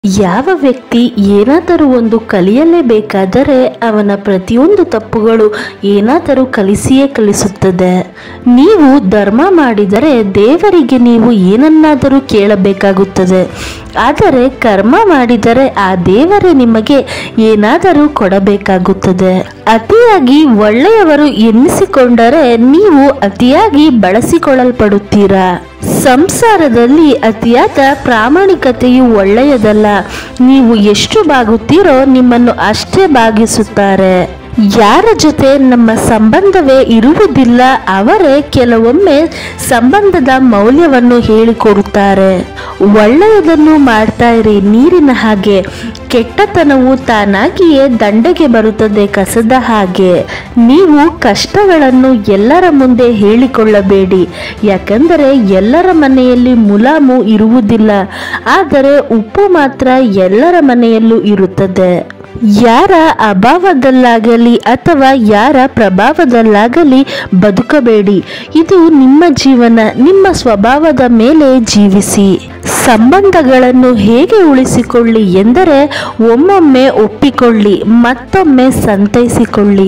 ಯಾವ ವ್ಯಕ್ತಿ ಏನಾದರೂ ಒಂದು ಕಲಿಯಲೇಬೇಕಾದರೆ ಅವನ ಪ್ರತಿಯೊಂದು ತಪ್ಪುಗಳು ಏನಾದರೂ ಕಲಿಸಿಯೇ ಕಲಿಸುತ್ತದೆ ನೀವು ಧರ್ಮ ಮಾಡಿದರೆ ದೇವರಿಗೆ ನೀವು ಏನನ್ನಾದರೂ ಕೇಳಬೇಕಾಗುತ್ತದೆ ಆದರೆ ಕರ್ಮ ಮಾಡಿದರೆ ಆ ದೇವರೇ ನಿಮಗೆ ಏನಾದರೂ ಕೊಡಬೇಕಾಗುತ್ತದೆ ಅತಿಯಾಗಿ ಒಳ್ಳೆಯವರು ಎನ್ನಿಸಿಕೊಂಡರೆ ನೀವು ಅತಿಯಾಗಿ ಬಳಸಿಕೊಳ್ಳಲ್ಪಡುತ್ತೀರಾ ಸಂಸಾರದಲ್ಲಿ ಅತಿಯಾದ ಪ್ರಾಮಾಣಿಕತೆಯು ಒಳ್ಳೆಯದಲ್ಲ ನೀವು ಎಷ್ಟು ಬಾಗುತ್ತೀರೋ ನಿಮ್ಮನ್ನು ಅಷ್ಟೇ ಬಾಗಿಸುತ್ತಾರೆ ಯಾರ ಜೊತೆ ನಮ್ಮ ಸಂಬಂಧವೇ ಇರುವುದಿಲ್ಲ ಅವರೇ ಕೆಲವೊಮ್ಮೆ ಸಂಬಂಧದ ಮೌಲ್ಯವನ್ನು ಹೇಳಿಕೊಡುತ್ತಾರೆ ಒಳ್ಳೆಯದನ್ನು ಮಾಡ್ತಾ ಇರಿ ನೀರಿನ ಹಾಗೆ ಕೆಟ್ಟತನವು ತಾನಾಗಿಯೇ ದಂಡೆಗೆ ಬರುತ್ತದೆ ಕಸದ ಹಾಗೆ ನೀವು ಕಷ್ಟಗಳನ್ನು ಎಲ್ಲರ ಮುಂದೆ ಹೇಳಿಕೊಳ್ಳಬೇಡಿ ಯಾಕಂದರೆ ಎಲ್ಲರ ಮನೆಯಲ್ಲಿ ಮುಲಾಮು ಇರುವುದಿಲ್ಲ ಆದರೆ ಉಪ್ಪು ಮಾತ್ರ ಎಲ್ಲರ ಮನೆಯಲ್ಲೂ ಇರುತ್ತದೆ ಯಾರ ಅಭಾವದಲ್ಲಾಗಲಿ ಅಥವಾ ಯಾರ ಪ್ರಭಾವದಲ್ಲಾಗಲಿ ಬದುಕಬೇಡಿ ಇದು ನಿಮ್ಮ ಜೀವನ ನಿಮ್ಮ ಸ್ವಭಾವದ ಮೇಲೆ ಜೀವಿಸಿ ಸಂಬಂಧಗಳನ್ನು ಹೇಗೆ ಉಳಿಸಿಕೊಳ್ಳಿ ಎಂದರೆ ಒಮ್ಮೊಮ್ಮೆ ಒಪ್ಪಿಕೊಳ್ಳಿ ಮತ್ತೊಮ್ಮೆ ಸಂತೈಸಿಕೊಳ್ಳಿ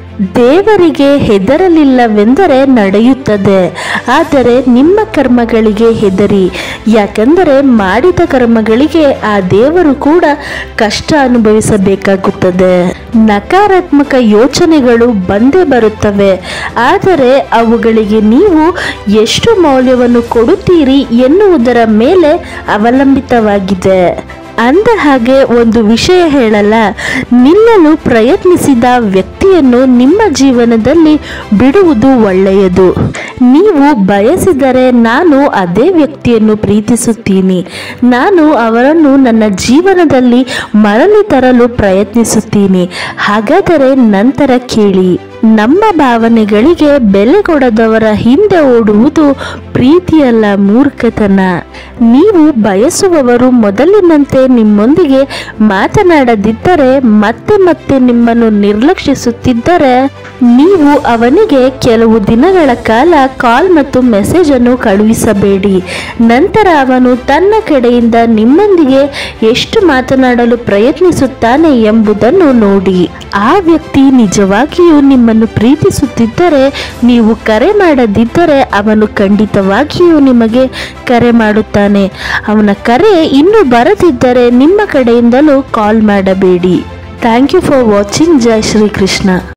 ದೇವರಿಗೆ ಹೆದರಲಿಲ್ಲವೆಂದರೆ ನಡೆಯುತ್ತದೆ ಆದರೆ ನಿಮ್ಮ ಕರ್ಮಗಳಿಗೆ ಹೆದರಿ ಯಾಕೆಂದರೆ ಮಾಡಿದ ಕರ್ಮಗಳಿಗೆ ಆ ದೇವರು ಕೂಡ ಕಷ್ಟ ಅನುಭವಿಸಬೇಕಾಗುತ್ತದೆ ನಕಾರಾತ್ಮಕ ಯೋಚನೆಗಳು ಬಂದೇ ಬರುತ್ತವೆ ಆದರೆ ಅವುಗಳಿಗೆ ನೀವು ಎಷ್ಟು ಮೌಲ್ಯವನ್ನು ಕೊಡುತ್ತೀರಿ ಎನ್ನುವುದರ ಮೇಲೆ ಅವಲಂಬಿತವಾಗಿದೆ ಅಂದ ಹಾಗೆ ಒಂದು ವಿಷಯ ಹೇಳಲ್ಲ ನಿಲ್ಲಲು ಪ್ರಯತ್ನಿಸಿದ ವ್ಯಕ್ತಿಯನ್ನು ನಿಮ್ಮ ಜೀವನದಲ್ಲಿ ಬಿಡುವುದು ಒಳ್ಳೆಯದು ನೀವು ಬಯಸಿದರೆ ನಾನು ಅದೇ ವ್ಯಕ್ತಿಯನ್ನು ಪ್ರೀತಿಸುತ್ತೀನಿ ನಾನು ಅವರನ್ನು ನನ್ನ ಜೀವನದಲ್ಲಿ ಮರಳಿ ತರಲು ಪ್ರಯತ್ನಿಸುತ್ತೀನಿ ಹಾಗಾದರೆ ನಂತರ ಕೇಳಿ ನಮ್ಮ ಭಾವನೆಗಳಿಗೆ ಬೆಲೆ ಕೊಡದವರ ಹಿಂದೆ ಓಡುವುದು ಪ್ರೀತಿಯಲ್ಲ ಮೂರ್ಖತನ ನೀವು ಬಯಸುವವರು ಮೊದಲಿನಂತೆ ನಿಮ್ಮೊಂದಿಗೆ ಮಾತನಾಡದಿದ್ದರೆ ಮತ್ತೆ ಮತ್ತೆ ನಿಮ್ಮನ್ನು ನಿರ್ಲಕ್ಷಿಸುತ್ತಿದ್ದರೆ ನೀವು ಅವನಿಗೆ ಕೆಲವು ದಿನಗಳ ಕಾಲ ಕಾಲ್ ಮತ್ತು ಮೆಸೇಜ್ ಅನ್ನು ಕಳುಹಿಸಬೇಡಿ ನಂತರ ಅವನು ತನ್ನ ಕಡೆಯಿಂದ ನಿಮ್ಮೊಂದಿಗೆ ಎಷ್ಟು ಮಾತನಾಡಲು ಪ್ರಯತ್ನಿಸುತ್ತಾನೆ ಎಂಬುದನ್ನು ನೋಡಿ ಆ ವ್ಯಕ್ತಿ ನಿಜವಾಗಿಯೂ ನಿಮ್ಮನ್ನು ಪ್ರೀತಿಸುತ್ತಿದ್ದರೆ ನೀವು ಕರೆ ಮಾಡದಿದ್ದರೆ ಅವನು ಖಂಡಿತವಾಗಿಯೂ ನಿಮಗೆ ಕರೆ ಮಾಡುತ್ತಾನೆ ಅವನ ಕರೆ ಇನ್ನೂ ಬರದಿದ್ದರೆ ನಿಮ್ಮ ಕಡೆಯಿಂದಲೂ ಕಾಲ್ ಮಾಡಬೇಡಿ ಥ್ಯಾಂಕ್ ಯು ಫಾರ್ ವಾಚಿಂಗ್ ಜೈ ಶ್ರೀ ಕೃಷ್ಣ